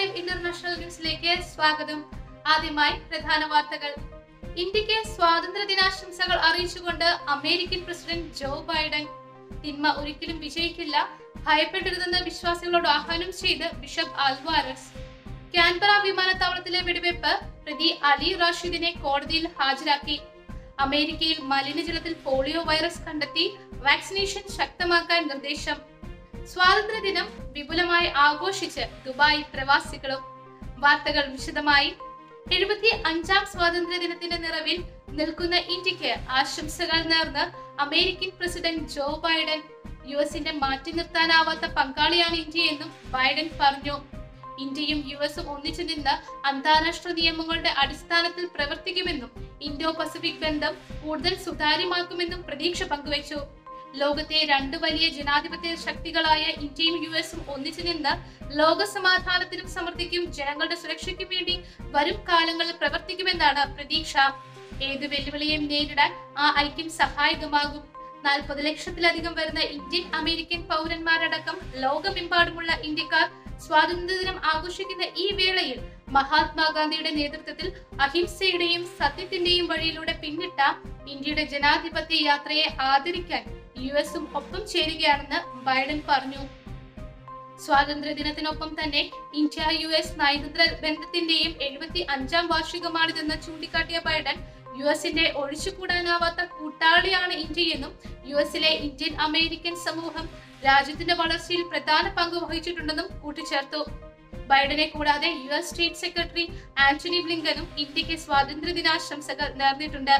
live international ന്യൂസിലേക്ക് സ്വാഗതം ആദ്യമായി പ്രധാന വാർത്തകൾ ഇന്ത്യക്ക് സ്വാതന്ത്ര്യ ദിനാശംസകൾ അറിയിച്ചുകൊണ്ട് അമേരിക്കൻ പ്രസിഡന്റ് ജോ ബൈഡൻ തിന്മ ഒരിക്കലും വിജയിക്കില്ല ഭയപ്പെടരുതെന്ന് വിശ്വാസികളോട് ആഹ്വാനം ചെയ്ത് ബിഷപ്പ് ആൽവാരസ് കാൻബറ വിമാനത്താവളത്തിലെ വെടിവെപ്പ് പ്രതി അലി റാഷിദിനെ കോടതിയിൽ ഹാജരാക്കി അമേരിക്കയിൽ മലിനജലത്തിൽ പോളിയോ വൈറസ് കണ്ടെത്തി വാക്സിനേഷൻ ശക്തമാക്കാൻ നിർദ്ദേശം സ്വാതന്ത്ര്യദിനം വിപുലമായി ആഘോഷിച്ച് ദുബായ് പ്രവാസികളും വാർത്തകൾ വിശദമായി എഴുപത്തി അഞ്ചാം സ്വാതന്ത്ര്യ ദിനത്തിന്റെ നിറവിൽ നിൽക്കുന്ന ഇന്ത്യക്ക് ആശംസകൾ നേർന്ന് American president Joe Biden U എസിന്റെ മാറ്റി നിർത്താനാവാത്ത പങ്കാളിയാണ് ഇന്ത്യയെന്നും ബൈഡൻ പറഞ്ഞു ഇന്ത്യയും യു എസും ഒന്നിച്ചു നിന്ന് അന്താരാഷ്ട്ര നിയമങ്ങളുടെ അടിസ്ഥാനത്തിൽ പ്രവർത്തിക്കുമെന്നും ഇന്തോ പസഫിക് ബന്ധം കൂടുതൽ സുതാര്യമാക്കുമെന്നും പ്രതീക്ഷ പങ്കുവച്ചു ലോകത്തെ രണ്ട് വലിയ ജനാധിപത്യ ശക്തികളായ ഇന്ത്യയും യു എസും ഒന്നിച്ചു നിന്ന് ലോക സമാധാനത്തിനും സമൃദ്ധിക്കും ജനങ്ങളുടെ സുരക്ഷയ്ക്കും വേണ്ടി വരും കാലങ്ങളിൽ പ്രവർത്തിക്കുമെന്നാണ് പ്രതീക്ഷ ഏത് വെല്ലുവിളിയും നേരിടാൻ ആ ഐക്യം സഹായകമാകും നാൽപ്പത് ലക്ഷത്തിലധികം വരുന്ന ഇന്ത്യൻ അമേരിക്കൻ പൗരന്മാരടക്കം ലോകമെമ്പാടുമുള്ള ഇന്ത്യക്കാർ സ്വാതന്ത്ര്യദിനം ആഘോഷിക്കുന്ന ഈ വേളയിൽ മഹാത്മാഗാന്ധിയുടെ നേതൃത്വത്തിൽ അഹിംസയുടെയും സത്യത്തിന്റെയും വഴിയിലൂടെ പിന്നിട്ട ഇന്ത്യയുടെ ജനാധിപത്യ യാത്രയെ ആദരിക്കാൻ യു എസും ഒപ്പം ചേരുകയാണെന്ന് ബൈഡൻ പറഞ്ഞു സ്വാതന്ത്ര്യ ദിനത്തിനൊപ്പം തന്നെ ഇന്ത്യ യു എസ് നയതന്ത്ര ബന്ധത്തിന്റെയും എഴുപത്തി അഞ്ചാം വാർഷികമാണിതെന്ന് ചൂണ്ടിക്കാട്ടിയ ബൈഡൻ യു എസിന്റെ ഒഴിച്ചുകൂടാനാവാത്ത കൂട്ടാളിയാണ് ഇന്ത്യയെന്നും യു എസിലെ ഇന്ത്യൻ അമേരിക്കൻ സമൂഹം രാജ്യത്തിന്റെ വളർച്ചയിൽ പ്രധാന പങ്ക് വഹിച്ചിട്ടുണ്ടെന്നും കൂട്ടിച്ചേർത്തു ബൈഡനെ കൂടാതെ U S state secretary Antony ബ്ലിങ്കനും ഇന്ത്യക്ക് സ്വാതന്ത്ര്യ ദിനാശംസകൾ നേർന്നിട്ടുണ്ട്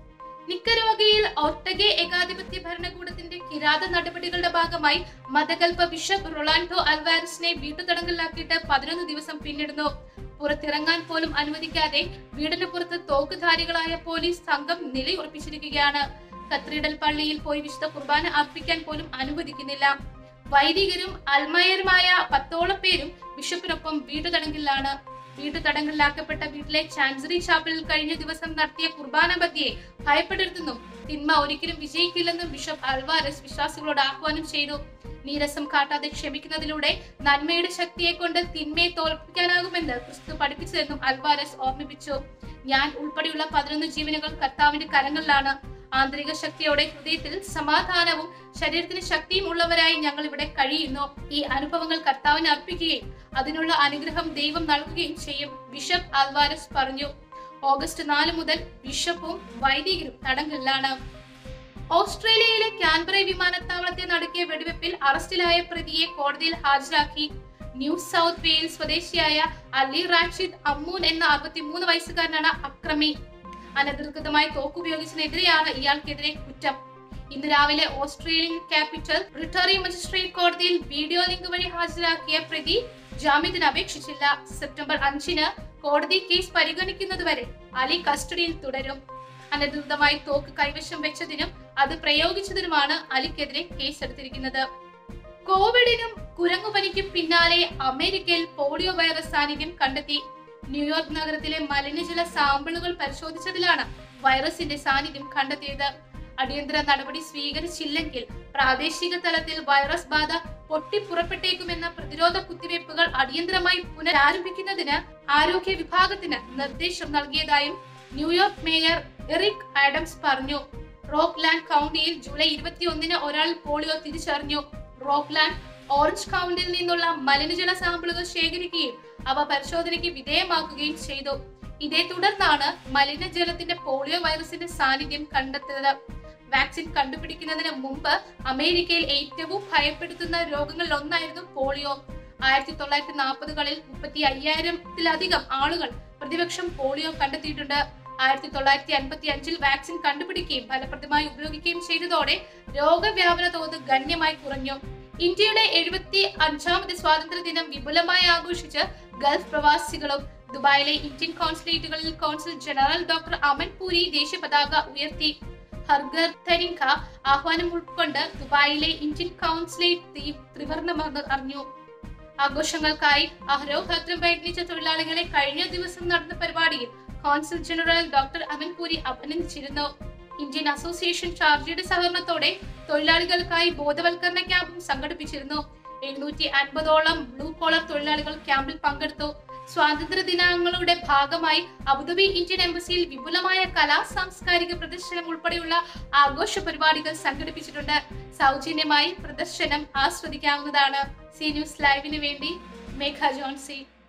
നിക്കരോഗയിൽ ഒട്ടകെ ഏകാധിപത്യ ഭരണകൂടത്തിന്റെ കിരാത നടപടികളുടെ ഭാഗമായി മതകൽപ്പ ബിഷപ്പ് റൊളാൻഡോ അൽവാരിസിനെ വീട്ടുതടങ്കലിലാക്കിയിട്ട് പതിനൊന്ന് ദിവസം പിന്നിടുന്നു പുറത്തിറങ്ങാൻ പോലും അനുവദിക്കാതെ വീടിന് പുറത്ത് തോക്കുധാരികളായ പോലീസ് സംഘം നിലയുറപ്പിച്ചിരിക്കുകയാണ് കത്രീഡൽ പള്ളിയിൽ പോയി വിശുദ്ധ കുർബാന അർപ്പിക്കാൻ പോലും അനുവദിക്കുന്നില്ല വൈദികരും അൽമയരുമായ പത്തോളം പേരും ബിഷപ്പിനൊപ്പം വീട്ടുതടങ്കലിലാണ് വീട്ടുതടങ്കലിലാക്കപ്പെട്ട വീട്ടിലെ ചാൻസറി ചാപ്പലിൽ കഴിഞ്ഞ ദിവസം നടത്തിയ കുർബാന ബദ്ധിയെ ഭയപ്പെടരുതെന്നും തിന്മ ഒരിക്കലും വിജയിക്കില്ലെന്നും ബിഷപ്പ് അൽവാരസ് വിശ്വാസികളോട് ആഹ്വാനം ചെയ്തു നീരസം കാട്ടാതെ ക്ഷമിക്കുന്നതിലൂടെ നന്മയുടെ ശക്തിയെ കൊണ്ട് തിന്മയെ തോൽപ്പിക്കാനാകുമെന്ന് ക്രിസ്തു പഠിപ്പിച്ചതെന്നും അൽവാരസ് ഓർമ്മിപ്പിച്ചു ഞാൻ ഉൾപ്പെടെയുള്ള പതിനൊന്ന് ജീവനുകൾ കർത്താവിന്റെ കരങ്ങളിലാണ് ആന്തരിക ശക്തിയോടെ ഹൃദയത്തിൽ സമാധാനവും ശരീരത്തിന് ശക്തിയും ഉള്ളവരായി ഞങ്ങൾ ഇവിടെ കഴിയുന്നു ഈ അനുഭവങ്ങൾ കർത്താവിന് അർപ്പിക്കുകയും അതിനുള്ള അനുഗ്രഹം ദൈവം നൽകുകയും ചെയ്യും ബിഷപ്പ് അൽവാരസ് പറഞ്ഞു ഓഗസ്റ്റ് നാല് മുതൽ ബിഷപ്പും വൈദികരും തടങ്കലിലാണ് ഓസ്ട്രേലിയയിലെ കാൻബറ വിമാനത്താവളത്തെ നടക്കിയ വെടിവെപ്പിൽ അറസ്റ്റിലായ പ്രതിയെ കോടതിയിൽ ഹാജരാക്കി ന്യൂ സൗത്ത് വെയിൽസ് സ്വദേശിയായ അലി റാഷിദ് അമ്മൂൻ എന്ന അറുപത്തിമൂന്ന് വയസ്സുകാരനാണ് അക്രമി അനധികൃതമായി തോക്കുപയോഗിച്ചതിനെതിരെയാണ് ഇയാൾക്കെതിരെ കുറ്റം ഇന്ന് രാവിലെ ഓസ്ട്രേലിയൻ ക്യാപിറ്റൽ റിട്ടറി മജിസ്ട്രേറ്റ് കോടതിയിൽ വീഡിയോ ലിങ്ക് വഴി ഹാജരാക്കിയ പ്രതി ജാമ്യത്തിന് അപേക്ഷിച്ചില്ല സെപ്റ്റംബർ അഞ്ചിന് കോടതി കേസ് പരിഗണിക്കുന്നതുവരെ അലി കസ്റ്റഡിയിൽ തുടരും അനധികൃതമായി തോക്ക് കൈവശം വെച്ചതിനും അത് പ്രയോഗിച്ചതിനുമാണ് അലിക്കെതിരെ കേസെടുത്തിരിക്കുന്നത് കോവിഡിനും കുരങ്ങുപനിക്കും പിന്നാലെ അമേരിക്കയിൽ പോളിയോ വൈറസ് സാന്നിധ്യം കണ്ടെത്തി ന്യൂയോർക്ക് നഗരത്തിലെ മലിനജല സാമ്പിളുകൾ പരിശോധിച്ചതിലാണ് വൈറസിന്റെ സാന്നിധ്യം കണ്ടെത്തിയത് അടിയന്തര നടപടി സ്വീകരിച്ചില്ലെങ്കിൽ പ്രാദേശിക തലത്തിൽ വൈറസ് ബാധ പൊട്ടിപ്പുറപ്പെട്ടേക്കുമെന്ന പ്രതിരോധ കുത്തിവയ്പ്പുകൾ അടിയന്തരമായി പുനരാരംഭിക്കുന്നതിന് ആരോഗ്യ വിഭാഗത്തിന് നിർദ്ദേശം നൽകിയതായും ന്യൂയോർക്ക് മേയർ എറിക് ആഡംസ് പറഞ്ഞു റോക്ക്ലാൻഡ് കൗണ്ടിയിൽ ജൂലൈ ഇരുപത്തിയൊന്നിന് ഒരാൾ പോളിയോ തിരിച്ചറിഞ്ഞു റോക്ക്ലാൻഡ് ഓറഞ്ച് കൗണ്ടിൽ നിന്നുള്ള മലിനജല സാമ്പിളുകൾ ശേഖരിക്കുകയും അവ പരിശോധനയ്ക്ക് വിധേയമാക്കുകയും ചെയ്തു ഇതേ തുടർന്നാണ് മലിനജലത്തിന്റെ പോളിയോ വൈറസിന്റെ സാന്നിധ്യം കണ്ടെത്തിയത് വാക്സിൻ കണ്ടുപിടിക്കുന്നതിന് മുമ്പ് അമേരിക്കയിൽ ഏറ്റവും ഭയപ്പെടുത്തുന്ന രോഗങ്ങളിൽ ഒന്നായിരുന്നു പോളിയോ ആയിരത്തി തൊള്ളായിരത്തി നാൽപ്പതുകളിൽ മുപ്പത്തി അയ്യായിരത്തിലധികം ആളുകൾ പ്രതിപക്ഷം പോളിയോ കണ്ടെത്തിയിട്ടുണ്ട് ആയിരത്തി തൊള്ളായിരത്തി അൻപത്തി അഞ്ചിൽ വാക്സിൻ കണ്ടുപിടിക്കുകയും ഫലപ്രദമായി ഉപയോഗിക്കുകയും ചെയ്തതോടെ രോഗവ്യാപന തോത് ഗണ്യമായി കുറഞ്ഞു ഇന്ത്യയുടെ എഴുപത്തി അഞ്ചാമത് സ്വാതന്ത്ര്യ ദിനം വിപുലമായി ആഘോഷിച്ച് ഗൾഫ് പ്രവാസികളും ദുബായിലെ ഇന്ത്യൻ കോൺസുലേറ്റുകളിൽ consul general doctor Aman Puri ദേശീയ പതാക ഉയർത്തി ഹർഗർ തരിങ്ക ആഹ്വാനം ഉൾക്കൊണ്ട് ദുബായിലെ ഇന്ത്യൻ കൗൺസിലേറ്റ് ത്രിവർണ്ണമർന്ന് അറിഞ്ഞു ആഘോഷങ്ങൾക്കായി അഹരോഹത്രം പ്രയത്നിച്ച തൊഴിലാളികളെ കഴിഞ്ഞ ദിവസം നടന്ന പരിപാടിയിൽ consul general doctor Aman Puri അഭിനന്ദിച്ചിരുന്നു ഇന്ത്യൻ അസോസിയേഷൻ ഷാർജയുടെ സഹകരണത്തോടെ തൊഴിലാളികൾക്കായി ബോധവൽക്കരണ ക്യാമ്പും സംഘടിപ്പിച്ചിരുന്നു എഴുന്നൂറ്റി അൻപതോളം ബ്ലൂ കോളർ തൊഴിലാളികൾ ക്യാമ്പിൽ പങ്കെടുത്തു സ്വാതന്ത്ര്യ ദിനാങ്ങളുടെ ഭാഗമായി അബുദാബി ഇന്ത്യൻ എംബസിയിൽ വിപുലമായ കലാ സാംസ്കാരിക പ്രദർശനം ഉൾപ്പെടെയുള്ള ആഘോഷ പരിപാടികൾ സംഘടിപ്പിച്ചിട്ടുണ്ട് സൗജന്യമായി പ്രദർശനം ആസ്വദിക്കാവുന്നതാണ് സി ന്യൂസ് ലൈവിന് വേണ്ടി മേഘ ജോൺസി